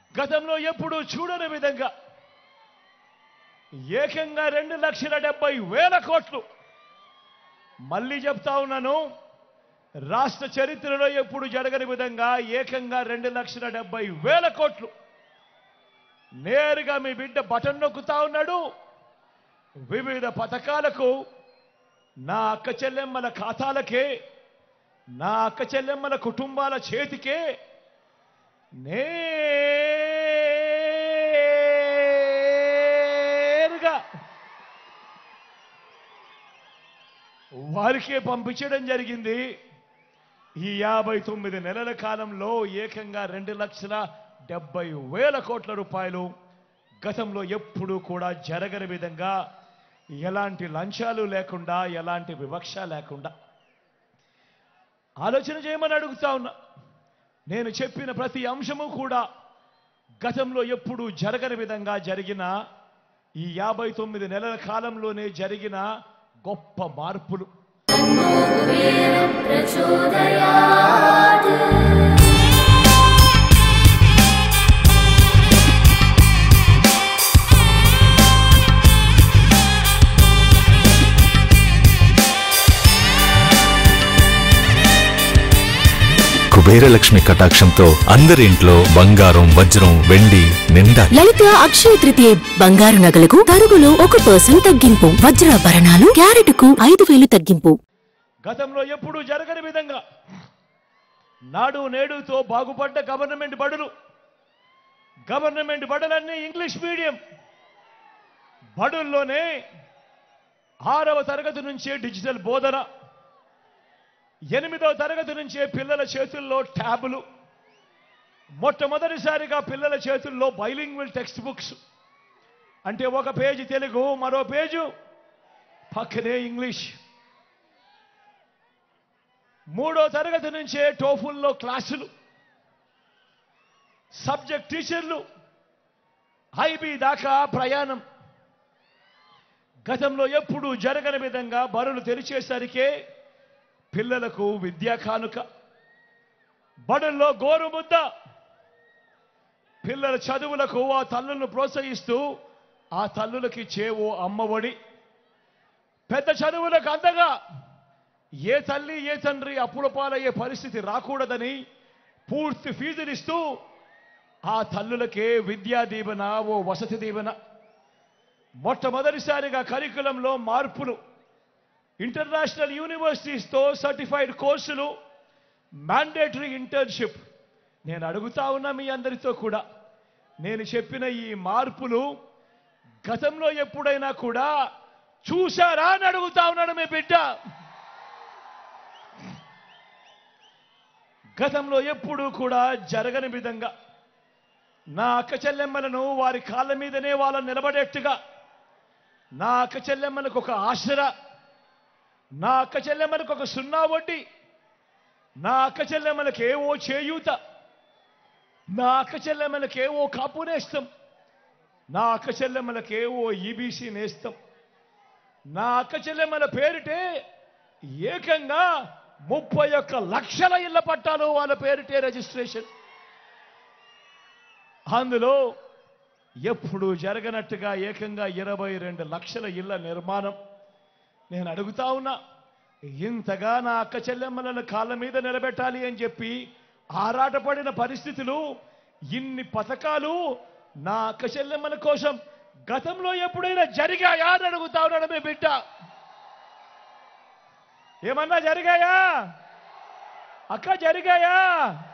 గతంలో ఎప్పుడూ చూడని విధంగా ఏకంగా రెండు లక్షల డెబ్బై వేల కోట్లు మళ్ళీ చెప్తా ఉన్నాను రాష్ట్ర చరిత్రలో ఎప్పుడు జరగని విధంగా ఏకంగా రెండు లక్షల డెబ్బై వేల కోట్లు నేరుగా మీ బిడ్డ బటన్ నొక్కుతా ఉన్నాడు వివిధ పథకాలకు నా అక్క చెల్లెమ్మల ఖాతాలకే నా అక్క చెల్లెమ్మల కుటుంబాల చేతికే నేరుగా వారికే పంపించడం జరిగింది ఈ యాభై తొమ్మిది నెలల కాలంలో ఏకంగా రెండు లక్షల డెబ్బై వేల కోట్ల రూపాయలు గతంలో ఎప్పుడూ కూడా జరగని విధంగా ఎలాంటి లంచాలు లేకుండా ఎలాంటి వివక్ష లేకుండా ఆలోచన చేయమని అడుగుతా ఉన్నా నేను చెప్పిన ప్రతి అంశము కూడా గతంలో ఎప్పుడూ జరగని విధంగా జరిగిన ఈ యాభై తొమ్మిది నెలల కాలంలోనే జరిగిన గొప్ప మార్పులు కుబేరలక్ష్మి కటాక్షంతో అందరి ఇంట్లో బంగారం వజ్రం వెండి నిండా లలిత అక్షయ తృతీయ బంగారు నగలకు తరుగులో ఒక పర్సెంట్ తగ్గింపు వజ్రాభరణాలు క్యారెట్కు ఐదు వేలు తగ్గింపు గతంలో ఎప్పుడూ జరగని విధంగా నాడు నేడుతో బాగుపడ్డ గవర్నమెంట్ బడులు గవర్నమెంట్ బడులన్నీ ఇంగ్లీష్ మీడియం బడుల్లోనే ఆరవ తరగతి నుంచే డిజిటల్ బోధన ఎనిమిదవ తరగతి నుంచే పిల్లల చేతుల్లో ట్యాబులు మొట్టమొదటిసారిగా పిల్లల చేతుల్లో బైలింగ్వల్ టెక్స్ట్ బుక్స్ అంటే ఒక పేజీ తెలుగు మరో పేజు పక్కనే ఇంగ్లీష్ మూడో తరగతి నుంచే టోఫుల్లో క్లాసులు సబ్జెక్ట్ టీచర్లు ఐబీ దాకా ప్రయాణం గతంలో ఎప్పుడూ జరగని విధంగా బరులు తెరిచేసరికే పిల్లలకు విద్యా కానుక బడుల్లో గోరుముద్ద పిల్లల చదువులకు ఆ తల్లులను ప్రోత్సహిస్తూ ఆ తల్లులకి చేవో అమ్మఒడి పెద్ద చదువులకు అందగా ఏ తల్లి ఏ తండ్రి అప్పుల పాలయ్యే పరిస్థితి రాకూడదని పూర్తి ఫీజునిస్తూ ఆ తల్లులకే విద్యా దీవెన ఓ వసతి దీవెన మొట్టమొదటిసారిగా కరికులంలో మార్పులు ఇంటర్నేషనల్ యూనివర్సిటీస్తో సర్టిఫైడ్ కోర్సులు మ్యాండేటరీ ఇంటర్న్షిప్ నేను అడుగుతా ఉన్నా మీ అందరితో కూడా నేను చెప్పిన ఈ మార్పులు గతంలో ఎప్పుడైనా కూడా చూశారా అని అడుగుతా ఉన్నాడు మీ బిడ్డ గతంలో ఎప్పుడూ కూడా జరగని విధంగా నా అక్క చెల్లెమ్మలను వారి కాళ్ళ మీదనే వాళ్ళని నిలబడేట్టుగా నా అక్క చెల్లెమ్మలకు ఒక ఆసరా నా అక్క చెల్లెమ్మలకు ఒక సున్నా వడ్డీ నా అక్క చెల్లెమ్మలకు ఏవో చేయూత నా అక్క చెల్లెమ్మలకు ఏవో కాపు నేస్తం నా అక్క చెల్లెమ్మలకు ఏవో ఈబీసీ నేస్తం నా అక్క చెల్లెమ్మల పేరిటే ఏకంగా ముప్పై ఒక్క లక్షల ఇళ్ల పట్టాలు వాళ్ళ పేరిటే రిజిస్ట్రేషన్ అందులో ఎప్పుడు జరగనట్టుగా ఏకంగా ఇరవై రెండు లక్షల ఇళ్ల నిర్మాణం నేను అడుగుతా ఉన్నా ఇంతగా నా అక్క చెల్లెమ్మలను కాళ్ళ మీద నిలబెట్టాలి అని చెప్పి ఆరాటపడిన పరిస్థితులు ఇన్ని పథకాలు నా అక్క చెల్లెమ్మల కోసం గతంలో ఎప్పుడైనా జరిగాయా అని అడుగుతా ఉన్నాడు మీ బిడ్డ ఏమన్నా జరిగాయా అక్క జరిగాయా